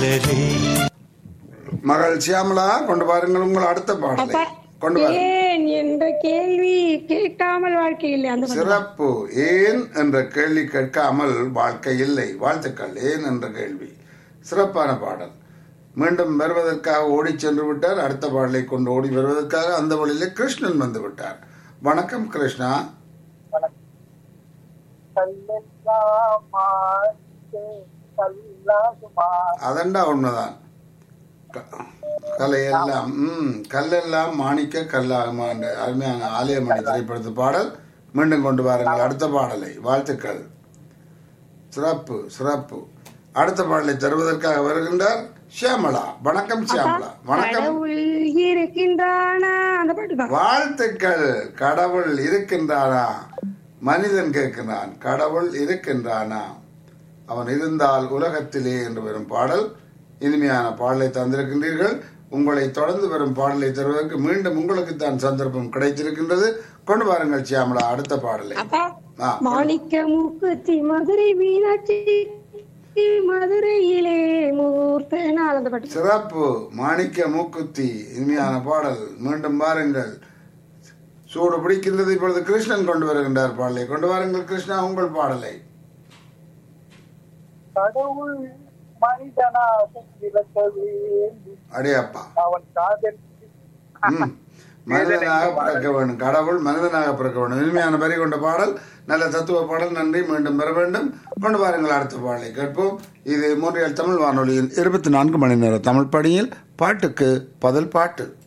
மகள் சியாமலா கொண்டு பாருங்கள் உங்கள் அடுத்த பாடலை அப்பா கொண்டு வாருங்கள் ஏன் என்ற கேள்வி கேட்காமல் வாழ்க்கை இல்லை அந்த பாட்டு. சிறப்பு ஏன் என்ற கேள்வி கேட்காமல் வாழ்க்கை இல்லை வாழ்த்துக்கள் ஏன் என்ற கேள்வி சிறப்பான பாடல் மீண்டும் வருவதற்காக ஓடிச் சென்று விட்டார் அடுத்த பாடலை கொண்டு ஓடி வருவதற்காக அந்த வழியிலே கிருஷ்ணன் வந்து விட்டார் வணக்கம் கிருஷ்ணா கல்லெல்லாம் மாறிட்டு கல்லாகுமா அதண்டா உண்மைதான் க- கலையெல்லாம் ம் கல்லெல்லாம் மாணிக்க கல்லாகுமா என்ற அருமையான ஆலயமணி திரைப்படத்து பாடல் மீண்டும் கொண்டு வாருங்கள் அடுத்த பாடலை வாழ்த்துக்கள் சிறப்பு சிறப்பு அடுத்த பாடலை தருவதற்காக வருகின்றார் ஷியாமளா வணக்கம் ஷியாமளா வணக்கம் கடவுள் இருக்கின்றானா அந்த பாட்டு தான் வாழ்த்துக்கள் கடவுள் இருக்கின்றானா மனிதன் கேட்கிறான் கடவுள் இருக்கின்றானா அவன் இருந்தால் உலகத்திலே என்று வரும் பாடல் இனிமையான பாடலை தந்திருக்கின்றீர்கள் உங்களை தொடர்ந்து வரும் பாடலை தருவதற்கு மீண்டும் உங்களுக்கு தான் சந்தர்ப்பம் கிடைத்திருக்கின்றது கொண்டு வாருங்கள் சியாமலா அடுத்த பாடலை அப்பா ஆ, மாணிக்க மூக்குத்தி மதுரை மீனாட்சி மதுரையிலே மூர்த்த நாள் அந்த பாட்டு சிறப்பு மாணிக்க மூக்குத்தி இனிமையான பாடல் மீண்டும் வாருங்கள் சூடு பிடிக்கின்றது இப்பொழுது கிருஷ்ணன் கொண்டு வருகின்றார் பாடலை கொண்டு வாருங்கள் கிருஷ்ணா உங்கள் பாடலை கடவுள் மனிதனாக பிறக்க வேண்டும் அடையப்பா அவன் காதல் ம். மனிதனாக பிறக்க வேண்டும் கடவுள் மனிதனாக பிறக்க வேண்டும் இனிமையான வரி கொண்ட பாடல் நல்ல தத்துவ பாடல் நன்றி மீண்டும் பெற வேண்டும் கொண்டு வாருங்கள் அடுத்த பாடலை கேட்போம் இது மூன்றியல் தமிழ் வானொலியின் இருபத்தி நான்கு மணி நேர தமிழ் பணியில் பாட்டுக்கு பதில் பாட்டு